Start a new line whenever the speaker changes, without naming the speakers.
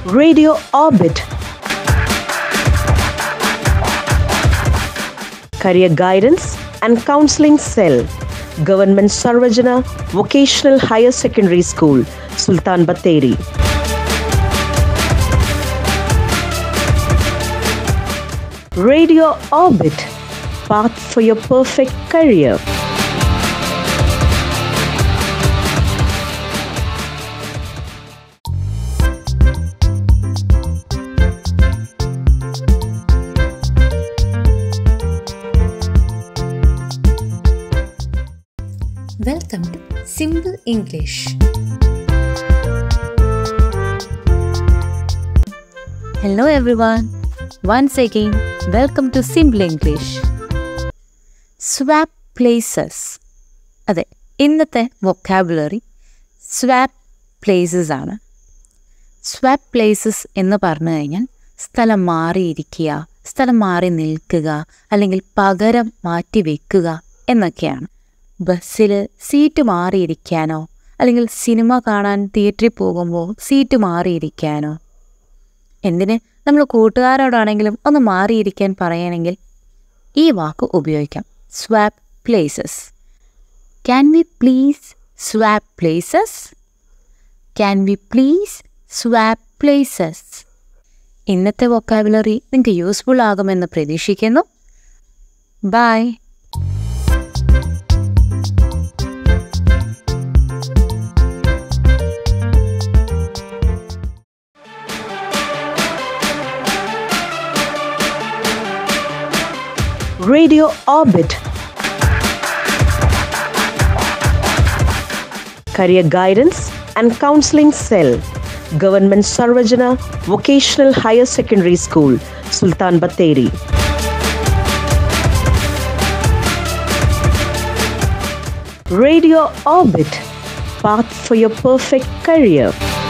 Radio Orbit. Career Guidance and Counseling Cell. Government Sarvajana Vocational Higher Secondary School, Sultan Batteri. Radio Orbit. Path for your perfect career.
Welcome to Simple English.
Hello everyone. Once again, welcome to Simple English. Swap places. അതെ ഇന്നത്തെ vocabulary swap places ആണ് swap places എന്ന് പറഞ്ഞു കഴിഞ്ഞാൽ സ്ഥലം മാറിയിരിക്കുക സ്ഥലം മാറി നിൽക്കുക അല്ലെങ്കിൽ പകരം മാറ്റി വെക്കുക എന്നൊക്കെയാണ് ബസ്സിൽ സീറ്റ് മാറിയിരിക്കാനോ അല്ലെങ്കിൽ സിനിമ കാണാൻ തിയേറ്ററിൽ പോകുമ്പോൾ സീറ്റ് മാറിയിരിക്കാനോ എന്തിന് നമ്മൾ കൂട്ടുകാരോടാണെങ്കിലും ഒന്ന് മാറിയിരിക്കാൻ പറയണമെങ്കിൽ ഈ വാക്ക് ഉപയോഗിക്കാം swap places can we please swap places can we please swap places ഇന്നത്തെ വൊക്കാബുലറി നിങ്ങൾക്ക് യൂസ്ഫുൾ ആകുമെന്ന് പ്രതീക്ഷിക്കുന്നു bye
Radio Orbit. Career Guidance and Counseling Cell. Government Sarvajana Vocational Higher Secondary School, Sultan Batteri. Radio Orbit. Path for your perfect career.